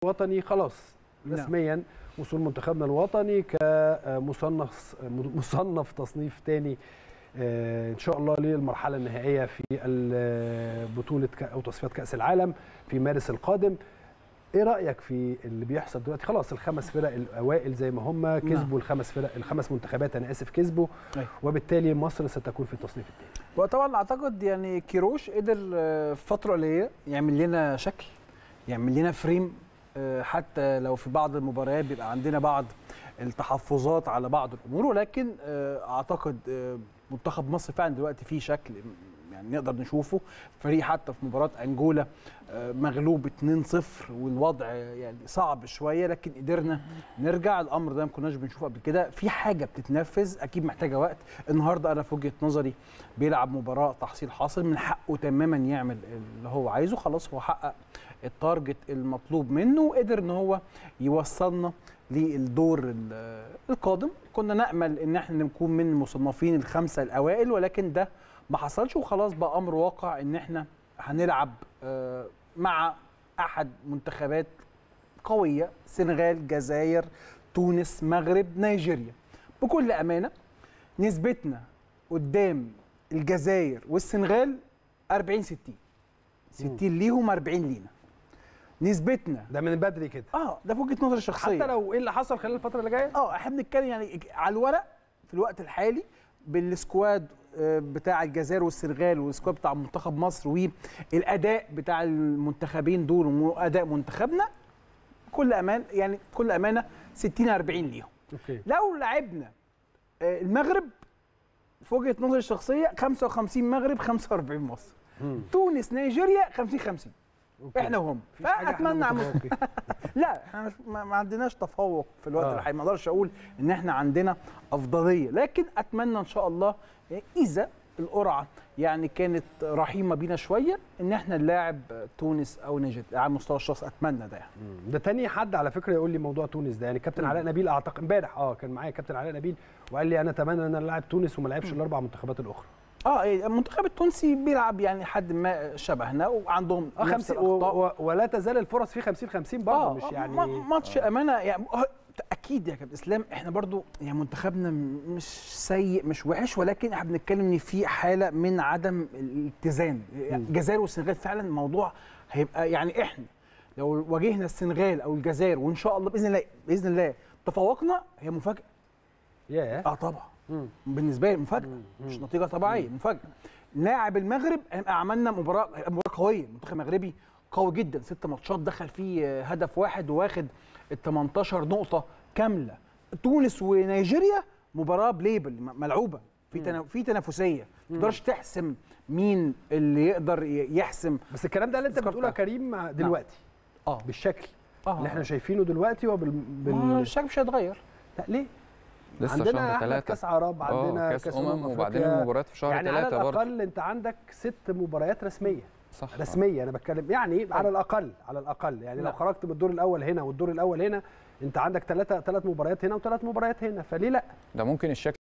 الوطني خلاص نعم. رسميا وصول منتخبنا الوطني كمصنف مصنف تصنيف تاني آه، ان شاء الله للمرحله النهائيه في ال- بطوله ك- او تصفيات كاس العالم في مارس القادم ايه رايك في اللي بيحصل دلوقتي خلاص الخمس فرق الاوائل زي ما هم كسبوا الخمس فرق الخمس منتخبات انا اسف كسبوا أيوة. وبالتالي مصر ستكون في التصنيف الثاني وطبعا اعتقد يعني كيروش قدر آه، في فتره قليله يعمل لنا شكل يعمل لنا فريم آه، حتى لو في بعض المباريات بيبقى عندنا بعض التحفظات على بعض الامور ولكن آه، اعتقد آه، منتخب مصر فعلا دلوقتي فيه شكل يعني نقدر نشوفه فريق حتى في مباراه انجولا آه، مغلوب 2-0 والوضع يعني صعب شويه لكن قدرنا نرجع الامر ده ما كناش بنشوفه قبل كده في حاجه بتتنفذ اكيد محتاجه وقت النهارده انا في وجهه نظري بيلعب مباراه تحصيل حاصل من حقه تماما يعمل اللي هو عايزه خلاص هو حقق التارجت المطلوب منه وقدر ان هو يوصلنا للدور ال- القادم كنا نامل ان احنا نكون من المصنفين الخمسه الاوائل ولكن ده ما حصلش وخلاص بقى امر واقع ان احنا هنلعب آه، مع احد منتخبات قويه سنغال جزائر تونس مغرب نيجيريا بكل امانه نسبتنا قدام الجزائر والسنغال 40 60 60 ليهم 40 لينا نسبتنا ده من بدري كده اه ده في وجهه نظري الشخصيه حتى لو ايه اللي حصل خلال الفتره اللي جايه اه احنا بنتكلم يعني على الورق في الوقت الحالي بالسكواد آه، بتاع الجزائر والسنغال والسكواد بتاع منتخب مصر والاداء بتاع المنتخبين دول واداء منتخبنا كل امان يعني كل امانه 60 40 ليهم اوكي لو لعبنا آه، المغرب في وجهه نظري الشخصيه 55 مغرب 45 مصر مم. تونس نيجيريا 50 50 أوكي. احنا وهم مفيش حاجة إحنا فاتمنى عم- متفوقين. لا احنا مش ما ما عندناش تفوق في الوقت آه. الحالي ما اقدرش اقول ان احنا عندنا افضليه لكن اتمنى ان شاء الله اذا القرعه يعني كانت رحيمه بينا شويه ان احنا نلاعب تونس او نيجيريا على المستوى الشخصي اتمنى ده يعني. مم. ده تاني حد على فكره يقول لي موضوع تونس ده يعني كابتن مم. علاء نبيل اعتقد امبارح اه كان معايا كابتن علاء نبيل وقال لي انا اتمنى ان انا العب تونس وما لعبش الاربع منتخبات الاخرى اه إيه، المنتخب التونسي بيلعب يعني حد ما شبهنا وعندهم اه نفس 50 و- الأخطاء. و- ولا تزال الفرص فيه 50 50 برضه آه، مش آه، يعني ما- ماتش امانه يعني آه، اكيد يا كابتن اسلام احنا برضو يعني منتخبنا م- مش سيء مش وحش ولكن احنا بنتكلم ان في حاله من عدم الاتزان يعني الجزائر والسنغال فعلا الموضوع هيبقى يعني احنا لو واجهنا السنغال او الجزائر وان شاء الله باذن الله باذن الله تفوقنا هي مفاجاه ياه اه طبعا مم. بالنسبه لي مفاجاه مم. مش نتيجه طبيعيه مفاجاه لاعب المغرب هنبقى عملنا مباراه مباراه قويه المنتخب المغربي قوي جدا ست ماتشات دخل فيه آه، هدف واحد واخد ال 18 نقطه كامله تونس ونيجيريا مباراه بليبل م- ملعوبه في تنا... في تنافسيه ما تقدرش تحسم مين اللي يقدر ي- يحسم بس الكلام ده اللي انت تذكرتها. بتقوله يا كريم مع- دلوقتي اه بالشكل اه اللي احنا شايفينه دلوقتي وبال بال... ما الشكل مش هيتغير لا ليه؟ لسه عندنا شهر احنا ثلاثة كاس عرب عندنا اه كاس امم وبعدين أفريقيا. المباريات في شهر يعني على ثلاثة برضه الاقل انت عندك ست مباريات رسميه صح رسميه انا بتكلم يعني على الاقل على الاقل يعني لو لا. خرجت من الدور الاول هنا والدور الاول هنا انت عندك ثلاثه ثلاث مباريات هنا وثلاث مباريات هنا فليه لا ده ممكن الشكل